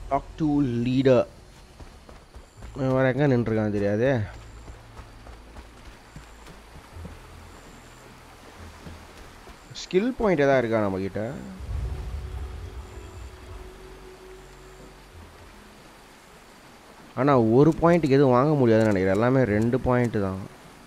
Talk to leader வேறு எங்கே நின்றுருக்கான்னு தெரியாதே ஸ்கில் பாயிண்ட் எதாவது இருக்கா நம்மக்கிட்ட ஆனால் ஒரு பாயிண்ட்டுக்கு எதுவும் வாங்க முடியாதுன்னு நினைக்கிறேன் எல்லாமே ரெண்டு பாயிண்ட்டு தான்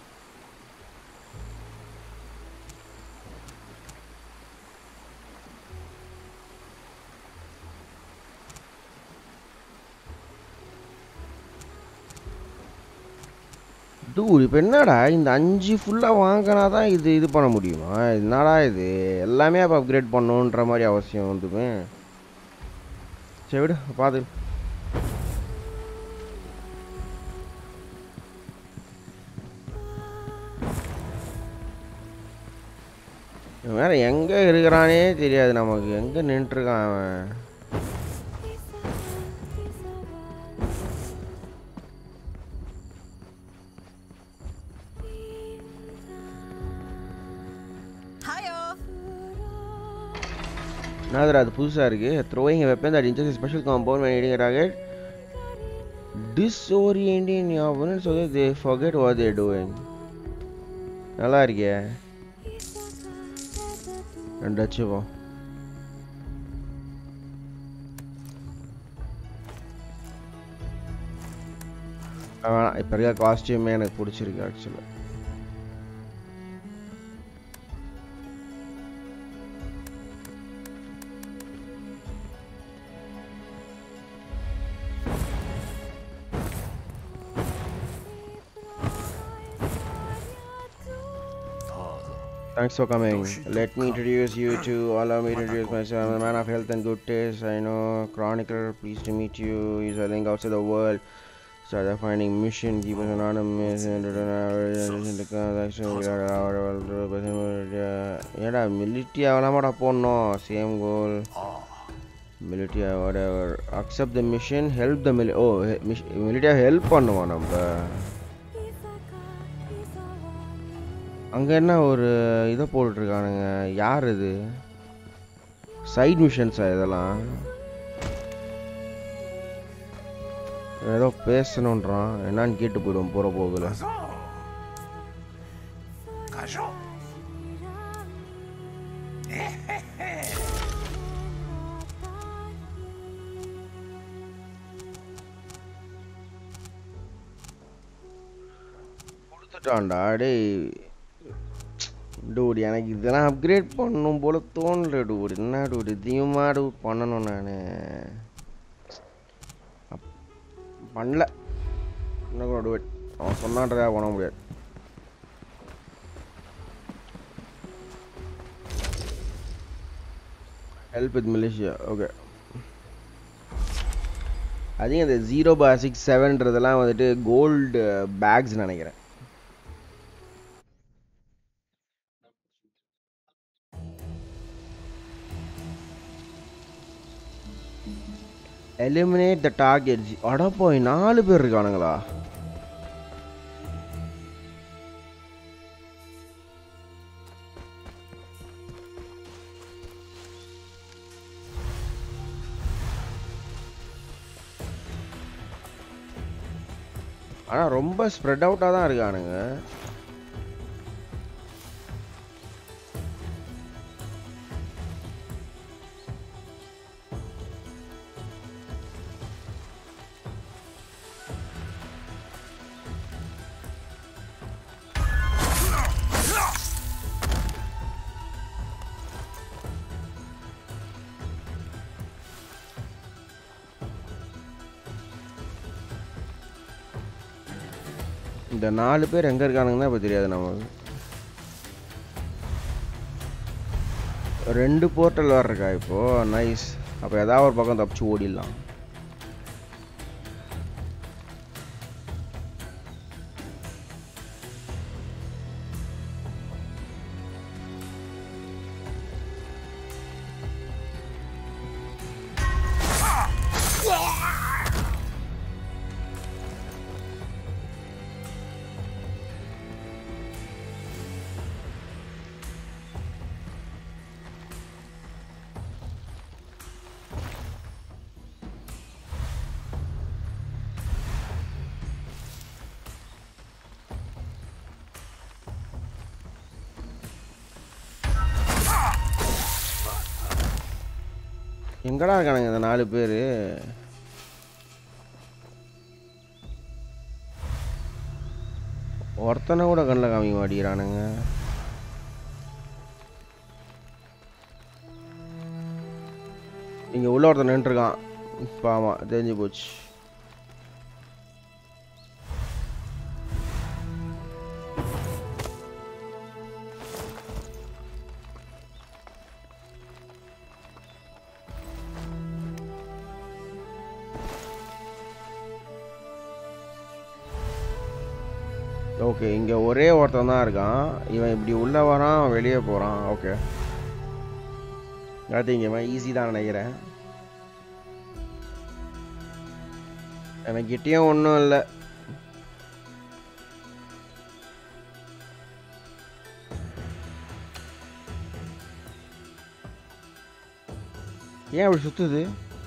டூர் இப்போ என்னடா இந்த அஞ்சு ஃபுல்லாக வாங்கினா தான் இது இது பண்ண முடியுமா என்னடா இது எல்லாமே அப்போ அப்கிரேட் பண்ணணுன்ற மாதிரி அவசியம் வந்துமே சரி விடு பார்த்து இவன் வேற எங்கே இருக்கிறானே தெரியாது நமக்கு எங்கே நின்றுருக்கான் அவன் என்னதுடா அது புதுசாக இருக்குது த்ரோயிங் வெப்பன் தட் இன்ஜஸ் special compound when hitting a target disorienting your opponent so that they forget what they're doing நல்லா இருக்கே ரெண்டு வச்சுப்போம் வேணாம் இப்போ இருக்க காஸ்டியூமே எனக்கு பிடிச்சிருக்கு ஆக்சுவலாக Thanks for coming. Let me introduce you to, allow me to introduce myself. I'm a man of health and good taste. I know Chronicler, pleased to meet you. He's a link outside the world. Start the finding mission, keep us anonymous, and ஏடா militia வேணாமாடா போடணும் same goal militia whatever accept the mission help the mili ஓ militia help பண்ணுவோம் நம்ம அங்கே என்ன ஒரு இதை போட்டுருக்கானுங்க யார் இது சைட் மிஷன்ஸா இதெல்லாம் ஏதோ பேசணுன்றான் என்னன்னு கேட்டு போயிடுவோம் போகிற போகல கொடுத்துட்டான்டா டேய் டூட் எனக்கு இதெல்லாம் அப்கிரேட் பண்ணணும் போல தோணல டூட் என்ன டூட் இதையுமா டூட் பண்ணணும் நான் பண்ணல இன்னும் கூட டூட் அவன் சொன்னான்றதா பண்ண முடியாது ஹெல்ப் வித் மலேசியா ஓகே அதிகம் இந்த ஜீரோ பார் சிக்ஸ் செவன்றதெல்லாம் வந்துட்டு கோல்டு பேக்ஸ் நினைக்கிறேன் எலிமினேட் த டார்கெட் அட போய் நாலு பேர் இருக்கானுங்களா ஆனால் ரொம்ப ஸ்ப்ரெட் அவுட்டாக தான் இருக்கானுங்க இந்த நாலு பேர் எங்கே இருக்கானுங்கன்னா இப்போ தெரியாது நமக்கு ரெண்டு போர்ட்டல் வேறு இருக்கா இப்போது நைஸ் அப்போ ஏதாவது ஒரு பக்கம் தப்பிச்சு ஓடிடலாம் எங்கடா இருக்கானுங்க இந்த நாலு பேர் ஒருத்தனை கூட கண்ணில் காமிக்க மாட்டேங்கிறானுங்க இங்கே உள்ள ஒருத்தன் நின்றுருக்கான் இப்போ ஆமாம் தெரிஞ்சு போச்சு ஓகே இங்கே ஒரே ஒருத்தன் தான் இருக்கான் இவன் இப்படி உள்ளே வரான் வெளியே போகிறான் ஓகே அது இவன் ஈஸி தான் நினைக்கிறேன் எனக்கு கிட்டேயும் ஒன்றும் இல்லை ஏன் அப்படி சுத்துது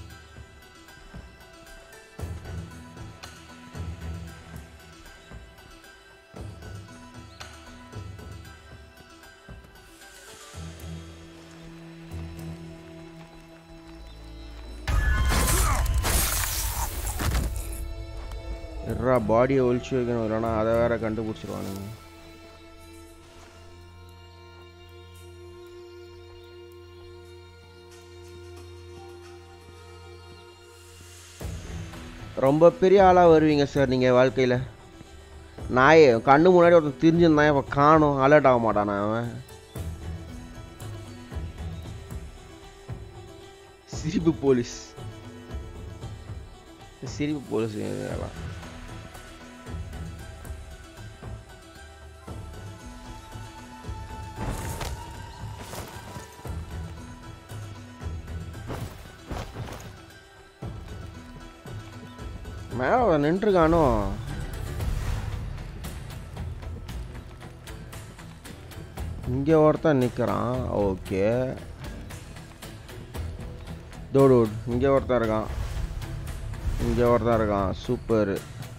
எட்ரா பாடியை ஒழிச்சு வைக்கணும் இல்லைனா அதை வேற கண்டுபிடிச்சிருவானுங்க ரொம்ப பெரிய ஆளாக வருவீங்க சார் நீங்கள் வாழ்க்கையில் நாயே கண்ணு முன்னாடி ஒருத்தன் திரிஞ்சிருந்தான் இப்போ காணும் அலர்ட் ஆக மாட்டானா அவன் சிரிப்பு போலீஸ் சிரிப்பு போலீஸ் இதெல்லாம் மேலே நின்றுருக்கானோ இங்கே ஒருத்தன் நிற்கிறான் ஓகே தோடு இங்கே ஒருத்தன் இருக்கான் இங்கே ஒருத்தன் இருக்கான் சூப்பர்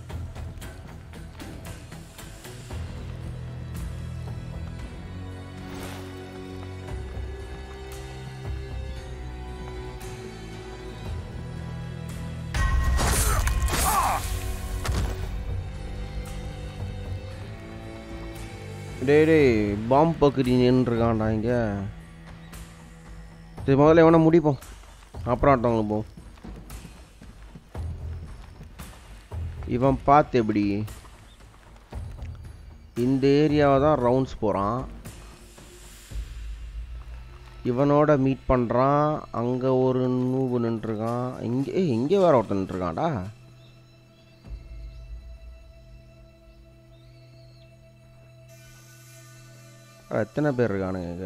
டேய் டேய் பாம்பு பக்கரி நின்றுருக்கான்டா இங்கே சரி முதல்ல எவனை முடிப்போம் அப்புறம் ஆட்டவங்களுக்கு போவோம் இவன் பார்த்து எப்படி இந்த ஏரியாவை தான் ரவுண்ட்ஸ் போகிறான் இவனோட மீட் பண்ணுறான் அங்கே ஒரு நூபு நின்றுருக்கான் இங்கே ஏய் இங்கே வேற ஒருத்தன் நின்றுருக்கான்டா எத்தனை பேர் இருக்கானுங்க இங்க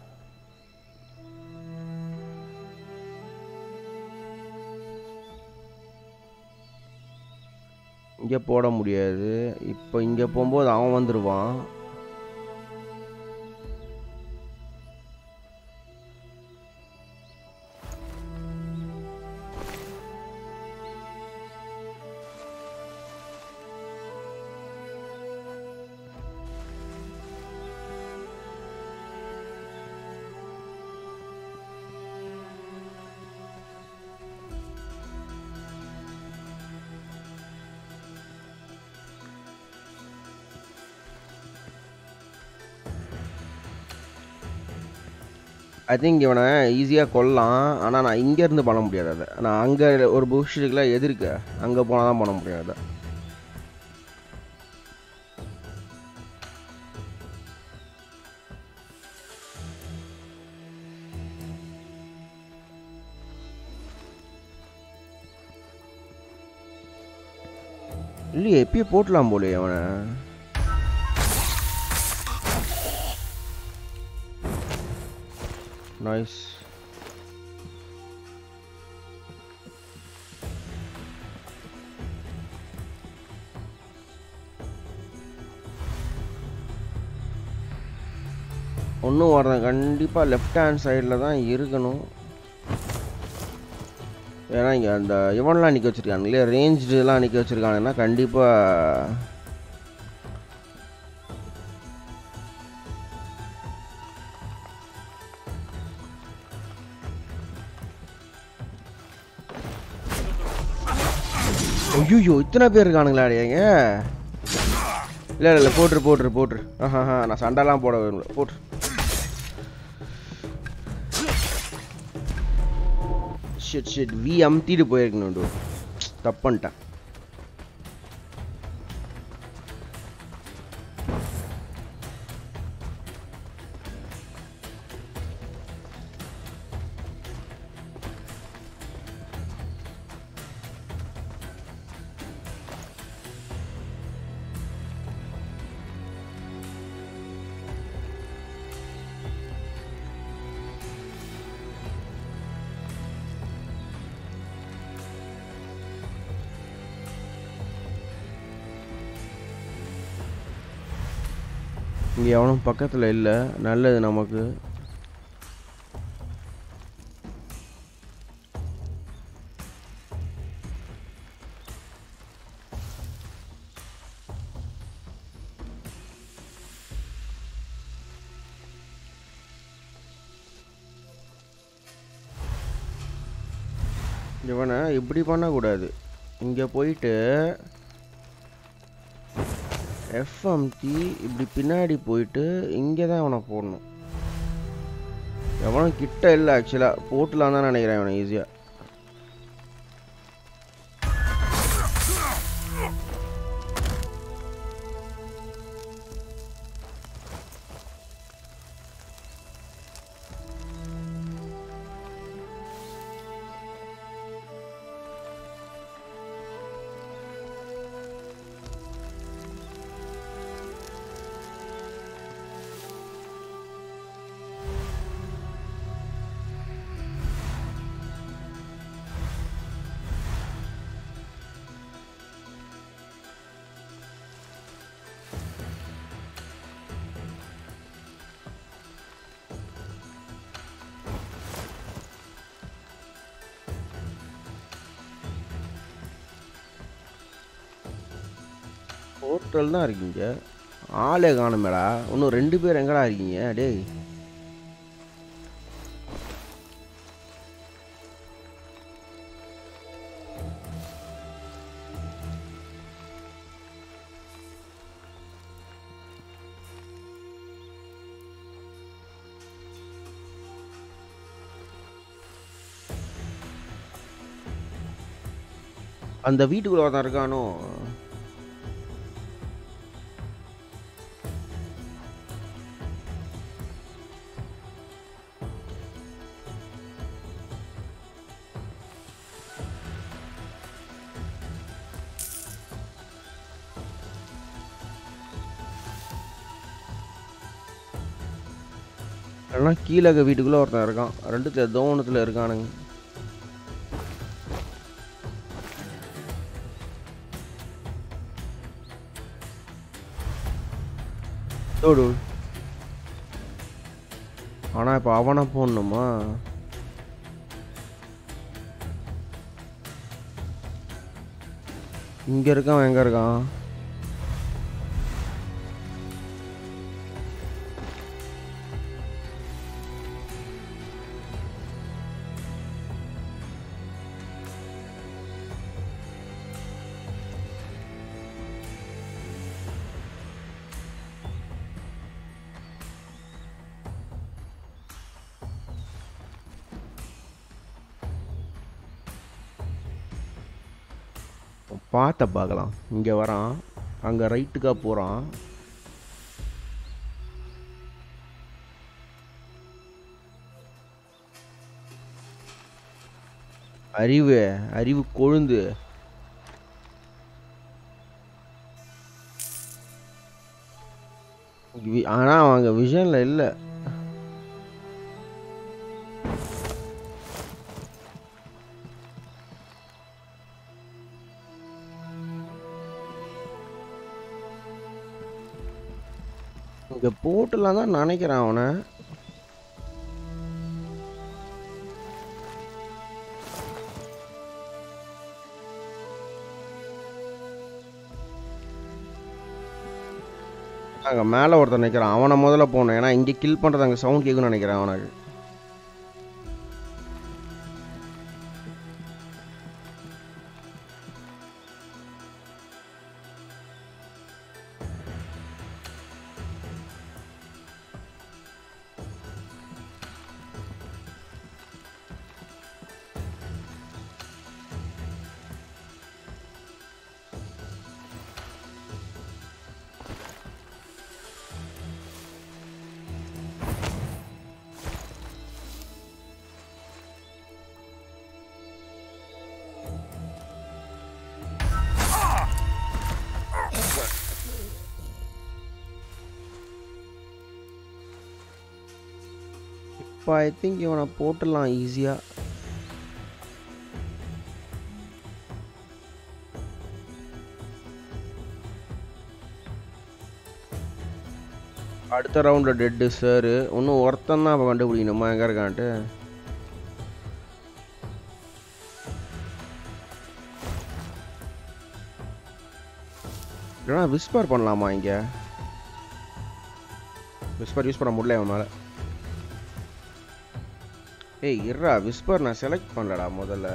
இங்கே போட முடியாது இப்போ இங்கே போகும்போது அவன் வந்துடுவான் ஐ திங்க் இவனை ஈஸியாக கொல்லலாம் ஆனால் நான் இங்கேருந்து பண்ண முடியாது அதை நான் அங்கே ஒரு புஷ் இருக்குல்ல எதிர்க்க அங்கே போனால் தான் பண்ண முடியாது அதை இல்லையே எப்பயே போட்டலாம் போலயே அவனை நைஸ் ஒன்றும் வரேன் கண்டிப்பாக லெஃப்ட் ஹேண்ட் சைடில் தான் இருக்கணும் ஏன்னா இங்கே அந்த இவன்லாம் நிற்க வச்சுருக்காங்க இல்லையா ரேஞ்சுலாம் நிற்க வச்சுருக்காங்கன்னா கண்டிப்பாக ஐயோ இத்தனை பேர் இருக்கானுங்களா அடையாங்க இல்லை இல்லை போட்டுரு போட்டுரு போட்டுரு ஆஹா நான் சண்டைலாம் போட விரும்பல போட்டுரு ஷிட் ஷிட் வி அமுத்திட்டு போயிருக்கணும் டூ தப்பு பண்ணிட்டேன் இங்கே எவனும் பக்கத்தில் இல்லை நல்லது நமக்கு இவனை இப்படி பண்ணக்கூடாது இங்கே போயிட்டு எஃப்எம்டி இப்படி பின்னாடி போயிட்டு இங்கே தான் அவனை போடணும் எவனும் கிட்ட இல்லை ஆக்சுவலாக போட்டுலாம் தான் நினைக்கிறேன் இவனை ஈஸியாக ஹோட்டல் தான் இருக்கீங்க ஆளே காணுமேடா இன்னும் ரெண்டு பேர் எங்கடா இருக்கீங்க டேய் அந்த வீட்டுக்குள்ள ஒருத்தன் இருக்கானோ எல்லாம் கீழே இருக்க வீட்டுக்குள்ள ஒருத்தன் இருக்கான் ரெண்டுத்துல தோணத்துல இருக்கானுங்க தோடு ஆனா இப்ப அவனை போடணுமா இங்க இருக்கான் எங்க இருக்கான் பார்த்த பார்க்கலாம் இங்கே வரான் அங்கே ரைட்டுக்கா போகிறான் அறிவு அறிவு கொழுந்து வி- ஆனா அவங்க விஷன்ல இல்லை இங்க போட்டுலாம் தான் நினைக்கிறேன் அவனை அங்க மேல ஒருத்தன் நிக்கிறான் அவனை முதல்ல போகணும் ஏன்னா இங்க கில் பண்றது அங்க சவுண்ட் கேட்கும்னு நினைக்கிறேன் அவனுக்கு இப்போ ஐ திங்க் இவனை போட்டுடலாம் ஈஸியாக அடுத்த ரவுண்டில் டெட்டு சார் இன்னும் ஒருத்தன் தான் இப்போ கண்டுபிடிக்கணுமா எங்கே இருக்கான்ட்டு இல்லைனா விஸ்பர் பண்ணலாமா இங்கே விஸ்பர் யூஸ் பண்ண முடியல இவன் மேலே ஏய் இருடா விஸ்பர் நான் செலக்ட் பண்ணலடா முதல்ல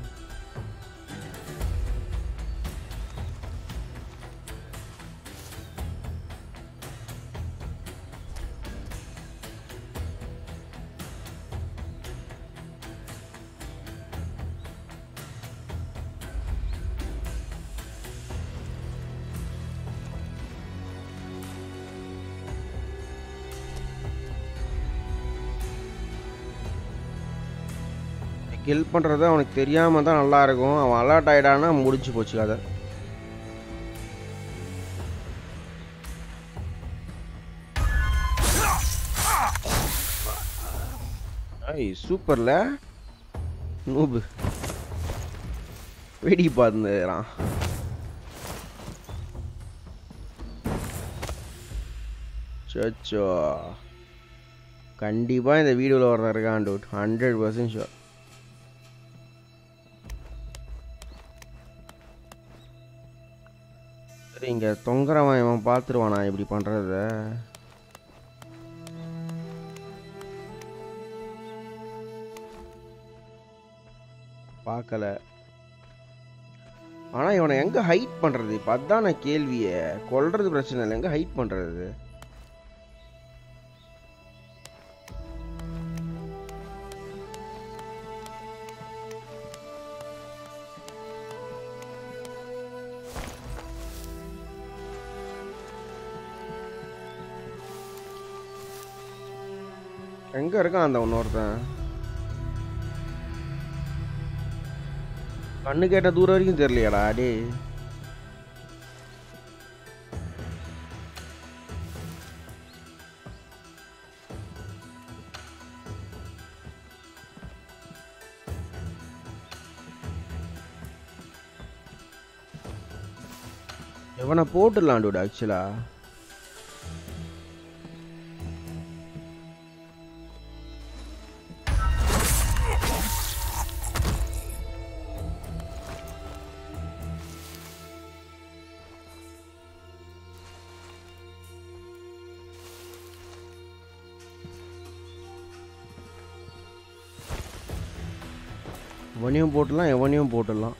கில் பண்ணுறது அவனுக்கு தெரியாமல் தான் நல்லா இருக்கும் அவன் அலர்ட் ஆகிடான்னா முடிச்சு போச்சு கதை ஐய் சூப்பர்ல நூபு வெடி பார்த்துறான் சச்சோ கண்டிப்பாக இந்த வீடியோவில் ஒருத்தன் இருக்கான் டூட் ஹண்ட்ரட் பர்சன்ட் ஷோர் சரி இங்கே தொங்குறவன் இவன் பார்த்துருவானா இப்படி பண்ணுறத பார்க்கல ஆனால் இவனை எங்கே ஹைட் பண்ணுறது இப்போ அதான் நான் கேள்வியே கொல்றது பிரச்சனை இல்லை எங்கே ஹைட் பண்ணுறது எங்க இருக்கான் அந்த இன்னொருத்தன் கண்ணு கேட்ட தூரம் வரைக்கும் தெரியலையாடா டே எவனை போட்டுடலாம் டூட் ஆக்சுவலா இவனையும் போட்டுடலாம் எவனையும் போட்டுடலாம்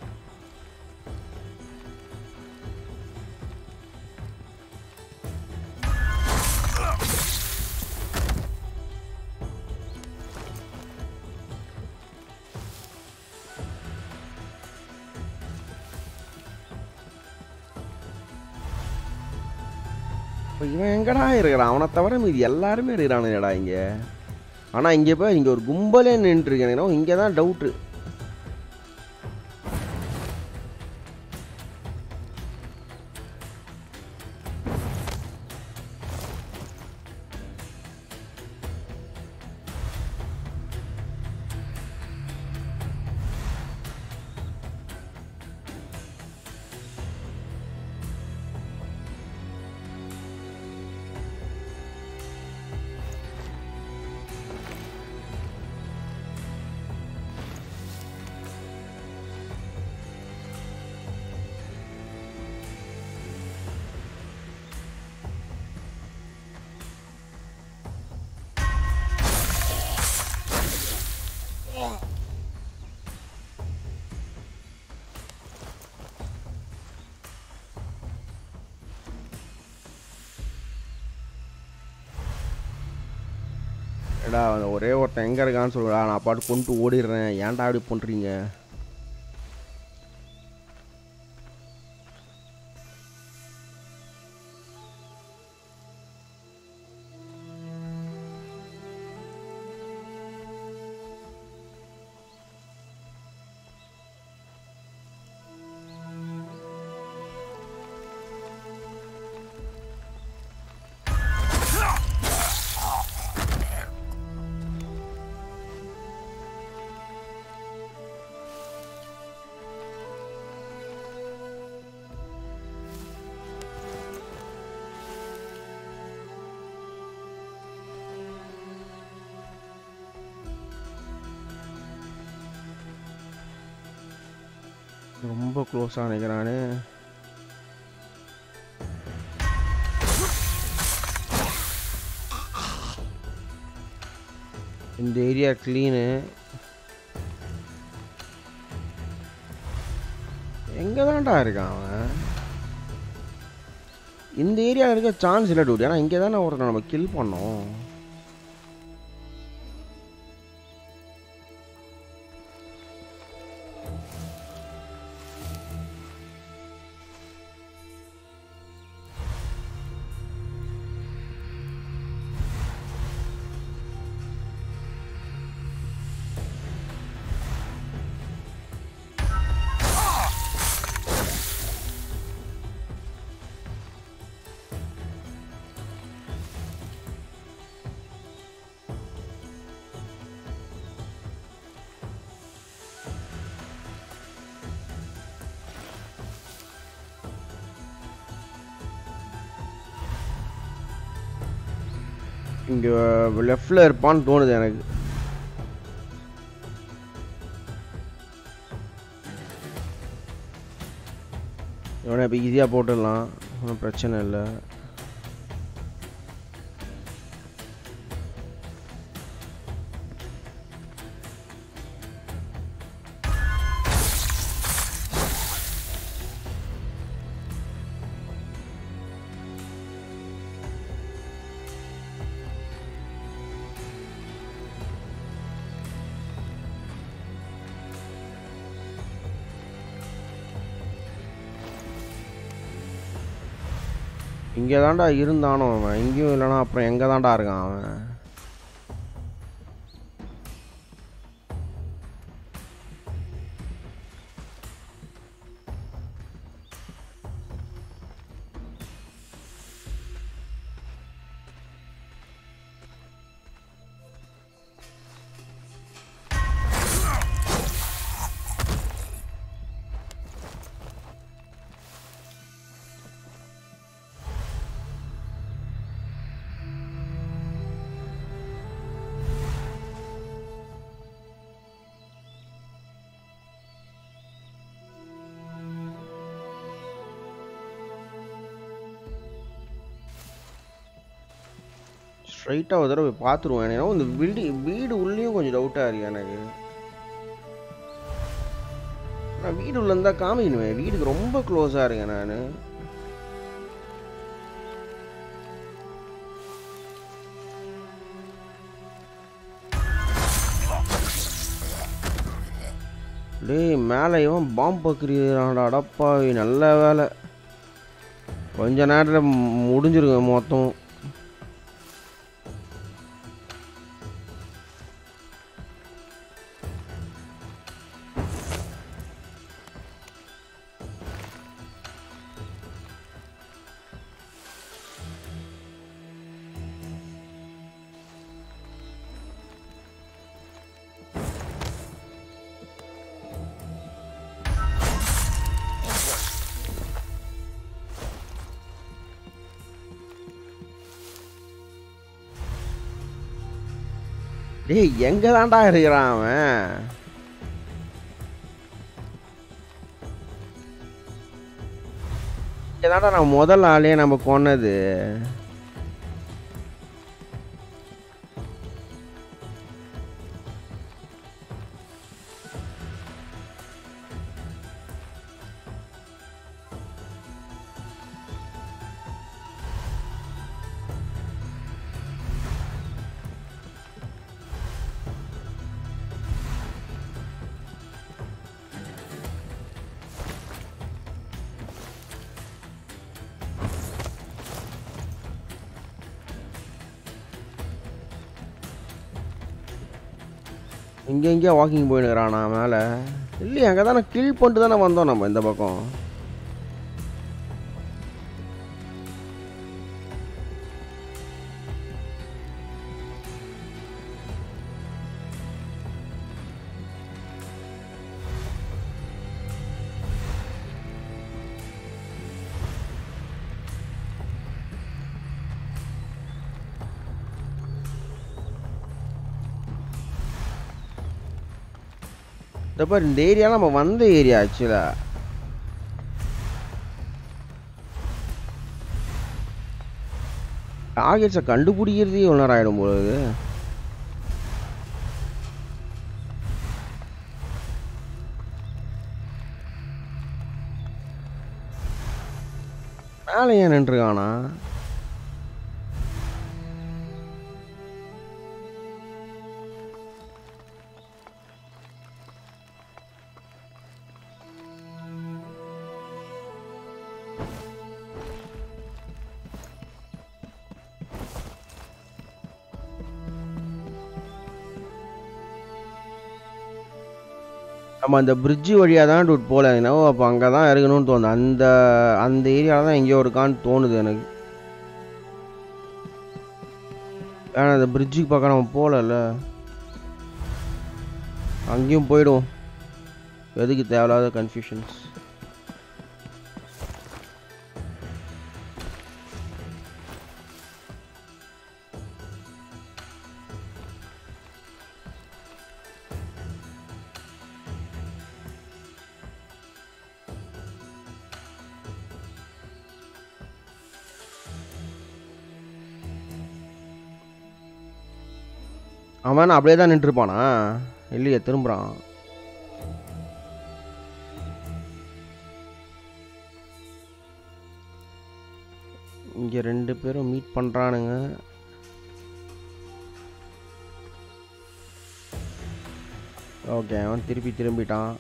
இப்போ இவன் எங்கடா இருக்கிறான் அவனை தவிர மீதி எல்லாருமே இருக்கிறானுங்கடா இங்க ஆனா இங்க போய் இங்க ஒரு கும்பலே நின்று இருக்கேன் இங்க தான் டவுட்டு ஏடா அந்த ஒரே ஒருத்தன் எங்க இருக்கான்னு சொல்லுடா நான் பாட்டு கொண்டு ஓடிடுறேன் ஏன்டா அப்படி பண்றீங்க ரொம்ப க்ளோஸாக நினைக்கிறானு இந்த ஏரியா க்ளீனு எங்கே தான்டா இருக்கான் அவன் இந்த ஏரியாவில் இருக்க சான்ஸ் இல்லை டூட் ஏன்னா இங்கே தானே ஒருத்தனை நம்ம கில் பண்ணோம் இங்கே லெஃப்டில் இருப்பான்னு தோணுது எனக்கு இவனை இப்போ ஈஸியாக போட்டுடலாம் ஒன்றும் பிரச்சனை இல்லை இங்கே தான்டா இருந்தானோ அவன் இங்கேயும் இல்லைனா அப்புறம் எங்கே தான்டா இருக்கான் அவன் ஸ்ட்ரைட்டாக ஒரு தடவை போய் பார்த்துருவோம் ஏன்னா இந்த பில்டிங் வீடு உள்ளேயும் கொஞ்சம் டவுட்டாக இருக்கு எனக்கு நான் வீடு உள்ள இருந்தால் காமிக்கணுமே வீடுக்கு ரொம்ப க்ளோஸாக இருக்கேன் நான் டேய் மேலே இவன் பாம்பு பக்கிறியாடா அடப்பாவி நல்ல வேலை கொஞ்ச நேரத்தில் முடிஞ்சிருங்க மொத்தம் டேய் எங்க தான்டா இருக்கிறான் அவன் இதான்டா நான் முதல் ஆளே நம்ம கொன்னது இங்கே எங்கேயோ வாக்கிங் போயினுக்கிறானா மேலே இல்லையே அங்கே தானே கில் பண்ணிட்டு தானே வந்தோம் நம்ம இந்த பக்கம் இந்த பாரு இந்த ஏரியா நம்ம வந்த ஏரியா ஆக்சுவலாக டார்கெட்ஸை கண்டுபிடிக்கிறதே இவ்வளோ நேரம் ஆகிடும் போது மேலே ஏன் நின்றுருக்கானா நம்ம அந்த பிரிட்ஜு வழியாக தான் டூட் போகல என்னவோ அப்போ அங்கே தான் இறங்கணும்னு தோணுது அந்த அந்த ஏரியாவில் தான் எங்கேயோ இருக்கான்னு தோணுது எனக்கு ஏன்னா அந்த பிரிட்ஜுக்கு பக்கம் நம்ம போகலல்ல அங்கேயும் போயிடுவோம் எதுக்கு தேவையில்லாத கன்ஃபியூஷன்ஸ் அவன் அப்படியே தான் நின்றுருப்பானா இல்லையே திரும்புகிறான் இங்கே ரெண்டு பேரும் மீட் பண்ணுறானுங்க ஓகே அவன் திருப்பி திரும்பிட்டான்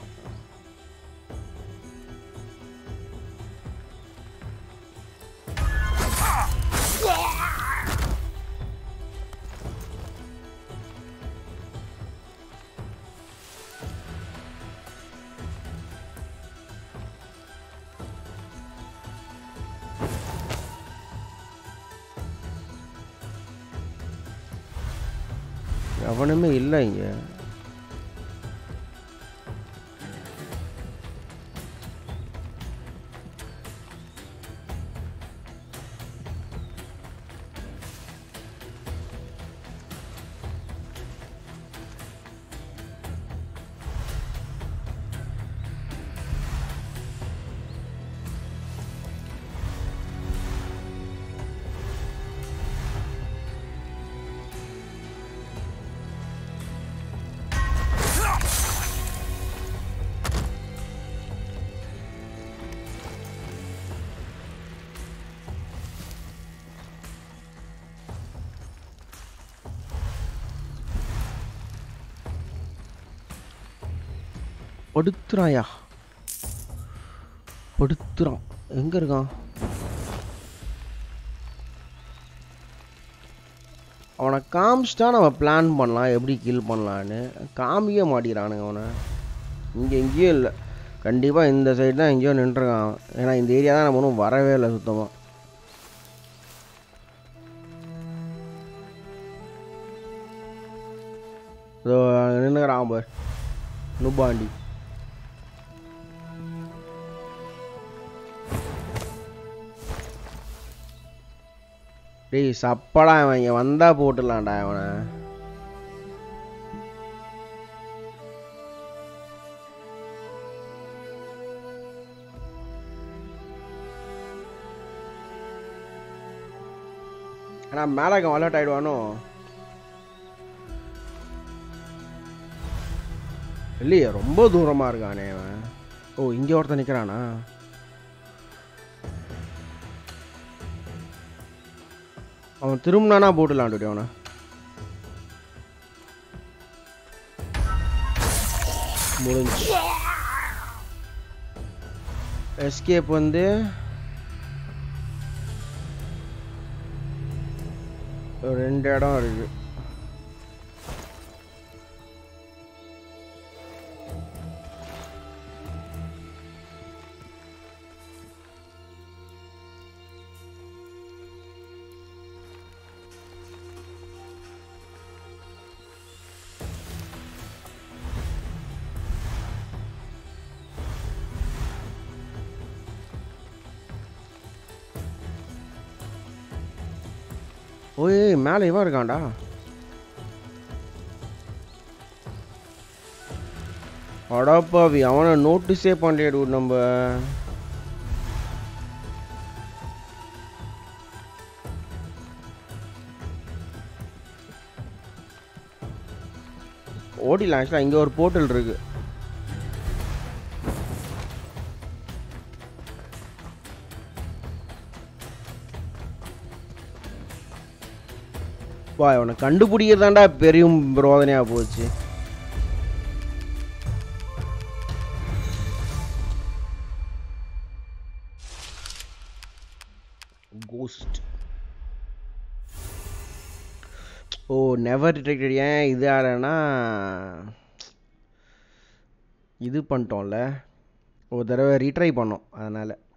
எவனுமே இல்லை இங்க படுத்துறாயா படுத்துறான் எங்க இருக்கான் அவனை காமிச்சிட்டா நம்ம பிளான் பண்ணலாம் எப்படி கில் பண்ணலான்னு காமிக்க மாட்டேங்கிறானுங்க அவனை இங்கே எங்கேயும் இல்லை கண்டிப்பாக இந்த சைடு தான் எங்கேயோ நின்றுருக்கான் ஏன்னா இந்த ஏரியா தான் நம்ம ஒன்றும் வரவே இல்லை சுத்தமாக இதோ நின்றுக்கிறான் பார் நுபாண்டி டேய் சப்படா அவன் இங்கே வந்தா போட்டுடலாம்டா அவனை ஆனால் மேலே அலர்ட் ஆயிடுவானோ இல்லையே ரொம்ப தூரமா இருக்கானே அவன் ஓ இங்கே ஒருத்தன் நிற்கிறானா அவன் திரும்பினானா போட்டுலாம் டுடி அவனை முடிஞ்சு எஸ்கேப் வந்து ஒரு ரெண்டு இடம் இருக்கு ஓய் மேலே இவன் இருக்கான்டா அடாப்பாவி அவனை நோட்டீஸே பண்ணலையே dude நம்ம ஓடிலாம் ஆக்சுவலாக இங்கே ஒரு போர்ட்டல் இருக்கு வா இவனை கண்டுபிடிக்கிறதாண்டா பெரும் ரோதனையாக போச்சு கோஸ்ட் ஓ நெவர் டிடெக்டட் ஏன் இது ஆறேன்னா இது பண்ணிட்டோம்ல ஒரு தடவை ரீட்ரை பண்ணோம் அதனால்